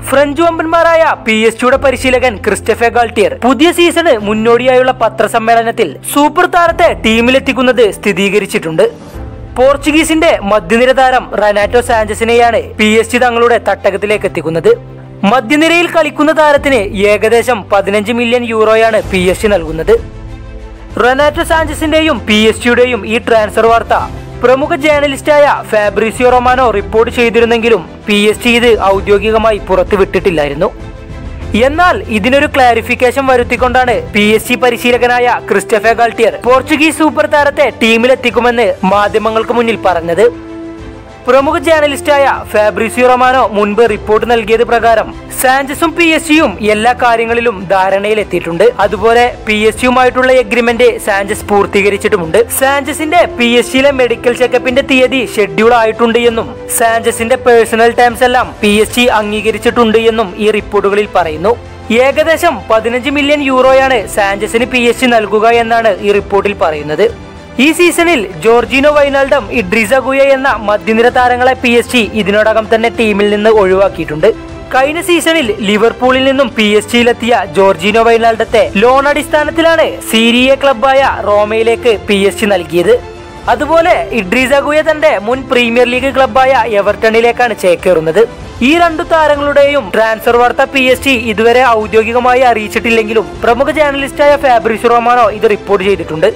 French വമ്പന്മാരായ P S ജിയുടെ പരിശീലകൻ Christophe Galtier പുതിയ സീസണ് മുന്നോടിയായുള്ള പത്രസമ്മേളനത്തിൽ സൂപ്പർ താരത്തെ ടീമിലെത്തിക്കുന്നത് സ്ഥിരീകരിച്ചിട്ടുണ്ട് പോർച്ചുഗീസിന്റെ മധ്യനിര താരം റനാറ്റോ സാഞ്ചസിനെയാണ് പി എസ് ജി തങ്ങളുടെ തട്ടകത്തിലേക്ക് എത്തിക്കുന്നത് മധ്യനിരയിൽ കളിക്കുന്ന താരത്തിന് ഏകദേശം പതിനഞ്ച് മില്യൺ യൂറോയാണ് പി എസ് ജി നൽകുന്നത് റൊനാറ്റോ സാഞ്ചസിന്റെയും പി എസ് ജിയുടെയും ഈ ട്രാൻസ്ഫർ വാർത്ത പ്രമുഖ ജേർണലിസ്റ്റായ ഫാബ്രീസിയോ റൊമാനോ റിപ്പോർട്ട് ചെയ്തിരുന്നെങ്കിലും പി എസ് ജി ഇത് ഔദ്യോഗികമായി പുറത്തുവിട്ടിട്ടില്ലായിരുന്നു എന്നാൽ ഇതിനൊരു ക്ലാരിഫിക്കേഷൻ വരുത്തിക്കൊണ്ടാണ് പി എസ് സി പരിശീലകനായ ക്രിസ്റ്റഫെ ഗാൾട്ടിയർ പോർച്ചുഗീസ് സൂപ്പർ താരത്തെ ടീമിലെത്തിക്കുമെന്ന് മാധ്യമങ്ങൾക്ക് മുന്നിൽ പറഞ്ഞത് പ്രമുഖ ജേർണലിസ്റ്റായ ഫാബ്രിസിയോ റൊമാനോ മുൻപ് റിപ്പോർട്ട് നൽകിയത് പ്രകാരം സാഞ്ചസും പി എസ് സിയും എല്ലാ കാര്യങ്ങളിലും ധാരണയിലെത്തിയിട്ടുണ്ട് അതുപോലെ പി എസ് സിയുമായിട്ടുള്ള എഗ്രിമെന്റ് സാഞ്ചസ് പൂർത്തീകരിച്ചിട്ടുമുണ്ട് സാഞ്ചസിന്റെ പി എസ് സിയിലെ മെഡിക്കൽ ചെക്കപ്പിന്റെ തീയതി ഷെഡ്യൂൾ ആയിട്ടുണ്ട് എന്നും സാഞ്ചസിന്റെ പേഴ്സണൽ ടൈംസ് എല്ലാം പി എസ് സി അംഗീകരിച്ചിട്ടുണ്ട് എന്നും ഈ റിപ്പോർട്ടുകളിൽ പറയുന്നു ഏകദേശം പതിനഞ്ച് മില്യൺ യൂറോയാണ് സാഞ്ചസിന് പി എസ് സി നൽകുക എന്നാണ് ഈ റിപ്പോർട്ടിൽ പറയുന്നത് ഈ സീസണിൽ ജോർജിനോ വൈനാൾഡം ഇഡ്രിസ ഗുയ എന്ന മധ്യനിര താരങ്ങളെ പി എസ് ജി ഇതിനോടകം തന്നെ ടീമിൽ നിന്ന് ഒഴിവാക്കിയിട്ടുണ്ട് കഴിഞ്ഞ സീസണിൽ ലിവർപൂളിൽ നിന്നും പി എസ് ജിയിലെത്തിയ ജോർജിനോ വൈനാൾഡത്തെ ലോൺ അടിസ്ഥാനത്തിലാണ് സീരിയ ക്ലബായ റോമയിലേക്ക് പി എസ് ജി നൽകിയത് അതുപോലെ ഇഡ്രീസ ഗുയ തന്റെ മുൻ പ്രീമിയർ ലീഗ് ക്ലബായ എവർട്ടണിലേക്കാണ് ചേക്കേറുന്നത് ഈ രണ്ടു താരങ്ങളുടെയും ട്രാൻസ്ഫർ വാർത്ത പി എസ് ജി ഇതുവരെ ഔദ്യോഗികമായി അറിയിച്ചിട്ടില്ലെങ്കിലും പ്രമുഖ ജേർണലിസ്റ്റായ ഫാബ്രിസ് റോമാനോ ഇത് റിപ്പോർട്ട് ചെയ്തിട്ടുണ്ട്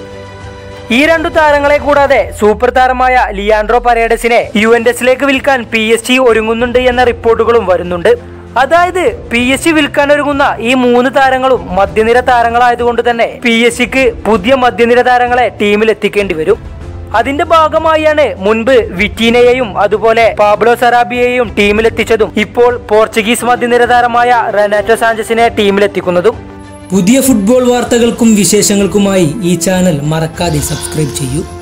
ഈ രണ്ടു താരങ്ങളെ കൂടാതെ സൂപ്പർ താരമായ ലിയാൻഡ്രോ പരേഡസിനെ യു എൻ എസിലേക്ക് വിൽക്കാൻ പി എസ് ജി ഒരുങ്ങുന്നുണ്ട് എന്ന റിപ്പോർട്ടുകളും വരുന്നുണ്ട് അതായത് പി എസ് ജി വിൽക്കാൻ ഒരുങ്ങുന്ന ഈ മൂന്ന് താരങ്ങളും മധ്യനിര താരങ്ങളായതുകൊണ്ട് തന്നെ പി എസ് സിക്ക് പുതിയ മധ്യനിര താരങ്ങളെ ടീമിൽ എത്തിക്കേണ്ടി വരും അതിന്റെ ഭാഗമായാണ് മുൻപ് വിറ്റീനയെയും അതുപോലെ പാബ്ലോ സറാബിയെയും ടീമിലെത്തിച്ചതും ഇപ്പോൾ പോർച്ചുഗീസ് മധ്യനിര താരമായ റെനാറ്റോ സാഞ്ചസിനെ ടീമിലെത്തിക്കുന്നതും പുതിയ ഫുട്ബോൾ വാർത്തകൾക്കും വിശേഷങ്ങൾക്കുമായി ഈ ചാനൽ മറക്കാതെ സബ്സ്ക്രൈബ് ചെയ്യൂ